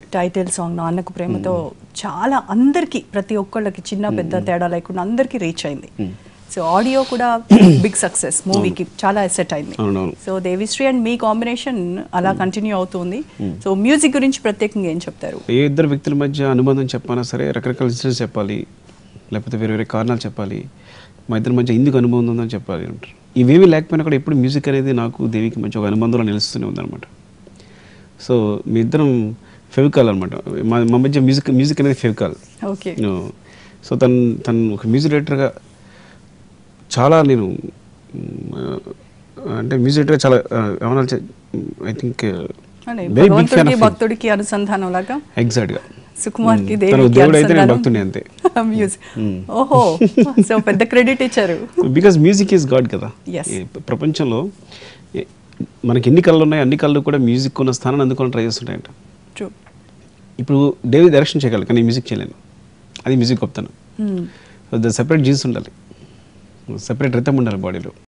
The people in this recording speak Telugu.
టైటిల్ సాంగ్ నాన్నకు ప్రేమతో చాలా అందరికీ ప్రతి ఒక్కళ్ళకి చిన్న పెద్ద తేడా లేకుండా అందరికీ రీచ్ అయింది సో ఆడియో కూడా బిగ్ సక్సెస్ మూవీకి చాలా ఎసెట్ అయింది అవునవును so Devi Sri and me combination అలా కంటిన్యూ అవుతుంది సో మ్యూజిక్ గురించి ప్రత్యేకంగా ఏం చెప్తారు ఏ ఇద్దరు వ్యక్తుల మధ్య అనుబంధం చెప్పాలన్నా సరే రకరకాల ఇన్సిడెంట్స్ చెప్పాలి లేకపోతే వేరే వేరే కారణాలు చెప్పాలి మా ఇద్దరి మధ్య ఎందుకు అనుబంధం ఉందని చెప్పాలి అంటారు ఇవేవి లేకపోయినా కూడా ఎప్పుడు మ్యూజిక్ అనేది నాకు దేవికి మంచి ఒక అనుబంధంలో నిలుస్తూనే ఉందన్నమాట సో మీ ఇద్దరం ఫెవికాల్ అనమాట మా మా మధ్య మ్యూజిక్ మ్యూజిక్ అనేది ఫెవికాల్ ఓకే సో తను తను ఒక మ్యూజిక్ డైరెక్టర్గా చాలా నేను మ్, అంటే మ్యూజిక్ డైరెక్టర్గా చాలా ఏమన్నా I think very big fan భగవంతుడికి భక్తుడికి అనుసంధానం లాగా ఎగ్జాక్ట్గా సుకుమార్ కి తను దేవికి దేవుడు అయితే నేను అనుసంధానం. భక్తుడిని అంతే మ్యూజిక్ ఓహో సో పెద్ద క్రెడిట్ ఇచ్చారు బికాస్ మ్యూజిక్ ఈజ్ గాడ్ కదా Yes. ఈ ప్రపంచంలో ఏ- మనకి ఎన్ని కళ్ళు ఉన్నాయి అన్ని కళ్ళు కూడా మ్యూజిక్ ఉన్న స్థానాన్ని అందుకొని ట్రై చేస్తుంటాయంట ట్రూ ఇప్పుడు డేవిడ్ డైరెక్షన్ చేయగలరు కానీ మ్యూజిక్ చేయలేను అది మ్యూజిక్ గొప్పతనం ద సెపరేట్ జీన్స్ ఉండాలి సెపరేట్ రితం ఉండాలి బాడీలో